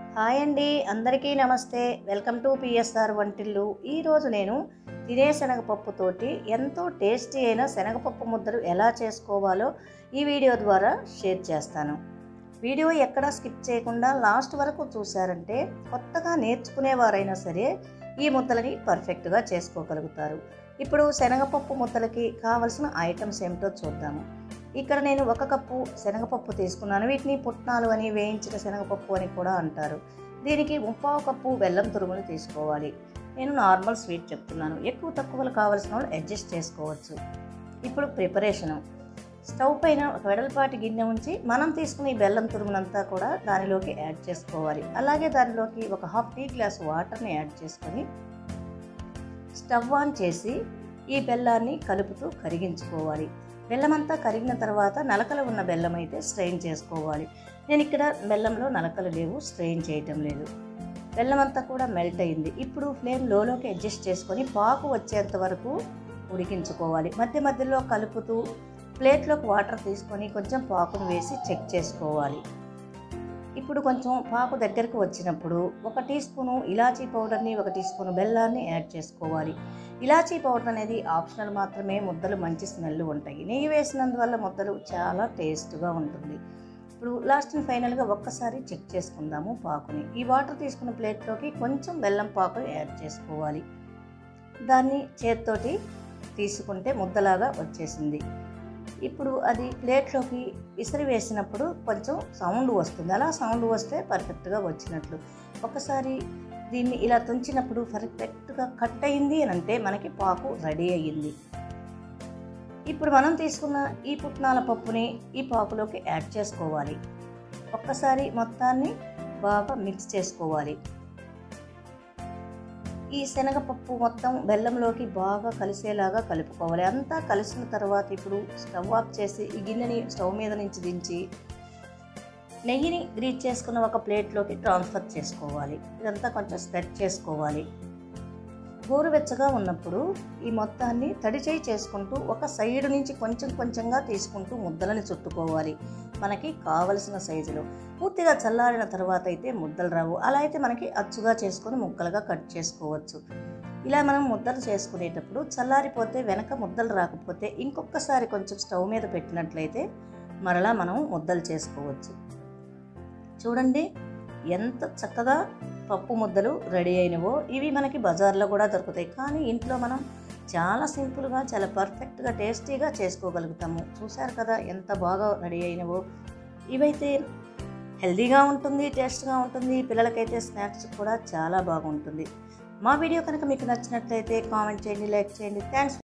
hi అండి అందరికీ నమస్తే వెల్కమ్ టు పిఎస్ఆర్ వంటిల్లు ఈరోజు నేను తినే శనగపప్పుతోటి ఎంతో టేస్టీ అయిన శనగపప్పు ముద్దలు ఎలా చేసుకోవాలో ఈ వీడియో ద్వారా షేర్ చేస్తాను వీడియో ఎక్కడా స్కిప్ చేయకుండా లాస్ట్ వరకు చూసారంటే కొత్తగా నేర్చుకునేవారైనా సరే ఈ ముద్దలని పర్ఫెక్ట్గా చేసుకోగలుగుతారు ఇప్పుడు శనగపప్పు ముద్దలకి కావలసిన ఐటమ్స్ ఏమిటో చూద్దాము ఇక్కడ నేను ఒక కప్పు శనగపప్పు తీసుకున్నాను వీటిని పుట్నాలు అని వేయించిన శనగపప్పు అని కూడా అంటారు దీనికి ముప్పావు కప్పు బెల్లం తురుములు తీసుకోవాలి నేను నార్మల్ స్వీట్ చెప్తున్నాను ఎక్కువ తక్కువలు కావాల్సిన వాళ్ళు అడ్జస్ట్ చేసుకోవచ్చు ఇప్పుడు ప్రిపరేషను స్టవ్ పైన ఒక వెడల్పాటి గిన్నె ఉంచి మనం తీసుకునే ఈ బెల్లం తురుమునంతా కూడా దానిలోకి యాడ్ చేసుకోవాలి అలాగే దానిలోకి ఒక హాఫ్ టీ గ్లాస్ వాటర్ని యాడ్ చేసుకొని స్టవ్ ఆన్ చేసి ఈ బెల్లాన్ని కలుపుతూ కరిగించుకోవాలి బెల్లం అంతా కరిగిన తర్వాత నలకలు ఉన్న బెల్లం అయితే స్ట్రెయిన్ చేసుకోవాలి నేను ఇక్కడ బెల్లంలో నలకలు లేవు స్ట్రెయిన్ చేయటం లేదు బెల్లం అంతా కూడా మెల్ట్ అయింది ఇప్పుడు ఫ్లేమ్ లోలోకి అడ్జస్ట్ చేసుకొని పాకు వచ్చేంత వరకు ఉడికించుకోవాలి మధ్య మధ్యలో కలుపుతూ ప్లేట్లోకి వాటర్ తీసుకొని కొంచెం పాకును వేసి చెక్ చేసుకోవాలి ఇప్పుడు కొంచెం పాకు దగ్గరకు వచ్చినప్పుడు ఒక టీ స్పూను ఇలాచీ పౌడర్ని ఒక టీ స్పూను బెల్లాన్ని యాడ్ చేసుకోవాలి ఇలాచీ పౌడర్ అనేది ఆప్షనల్ మాత్రమే ముద్దలు మంచి స్మెల్ ఉంటాయి నెయ్యి వేసినందువల్ల ముద్దలు చాలా టేస్ట్గా ఉంటుంది ఇప్పుడు లాస్ట్ అండ్ ఫైనల్గా ఒక్కసారి చెక్ చేసుకుందాము పాకుని ఈ వాటర్ తీసుకున్న ప్లేట్లోకి కొంచెం బెల్లం పాకుని యాడ్ చేసుకోవాలి దాన్ని చేత్తోటి తీసుకుంటే ముద్దలాగా వచ్చేసింది ఇప్పుడు అది ప్లేట్లోకి విసిరి వేసినప్పుడు కొంచెం సౌండ్ వస్తుంది అలా సౌండ్ వస్తే పర్ఫెక్ట్గా వచ్చినట్లు ఒకసారి దీన్ని ఇలా తుంచినప్పుడు పర్ఫెక్ట్గా కట్ అయింది అని అంటే మనకి పాకు రెడీ అయ్యింది ఇప్పుడు మనం తీసుకున్న ఈ పుట్నాల పప్పుని ఈ పాకులోకి యాడ్ చేసుకోవాలి ఒక్కసారి మొత్తాన్ని బాగా మిక్స్ చేసుకోవాలి ఈ శనగపప్పు మొత్తం బెల్లంలోకి బాగా కలిసేలాగా కలుపుకోవాలి అంతా కలిసిన తర్వాత ఇప్పుడు స్టవ్ ఆఫ్ చేసి ఈ గిన్నెని స్టవ్ మీద నుంచి దించి నెయ్యిని గ్రీచ్ చేసుకున్న ఒక ప్లేట్లోకి ట్రాన్స్ఫర్ చేసుకోవాలి ఇదంతా కొంచెం స్ప్రెడ్ చేసుకోవాలి గోరువెచ్చగా ఉన్నప్పుడు ఈ మొత్తాన్ని తడి చేయి చేసుకుంటూ ఒక సైడ్ నుంచి కొంచెం కొంచెంగా తీసుకుంటూ ముద్దలని చుట్టుకోవాలి మనకి కావలసిన సైజులో పూర్తిగా చల్లారిన తర్వాత అయితే ముద్దలు రావు అలా అయితే మనకి అచ్చుగా చేసుకొని ముక్కలుగా కట్ చేసుకోవచ్చు ఇలా మనం ముద్దలు చేసుకునేటప్పుడు చల్లారిపోతే వెనక ముద్దలు రాకపోతే ఇంకొకసారి కొంచెం స్టవ్ మీద పెట్టినట్లయితే మరలా మనం ముద్దలు చేసుకోవచ్చు చూడండి ఎంత చక్కగా పప్పు ముద్దలు రెడీ అయినవో ఇవి మనకి బజార్లో కూడా దొరుకుతాయి కానీ ఇంట్లో మనం చాలా సింపుల్గా చాలా పర్ఫెక్ట్గా టేస్టీగా చేసుకోగలుగుతాము చూశారు కదా ఎంత బాగా రెడీ అయినవో ఇవైతే హెల్తీగా ఉంటుంది టేస్ట్గా ఉంటుంది పిల్లలకైతే స్నాక్స్ కూడా చాలా బాగుంటుంది మా వీడియో కనుక మీకు నచ్చినట్లయితే కామెంట్ చేయండి లైక్ చేయండి థ్యాంక్స్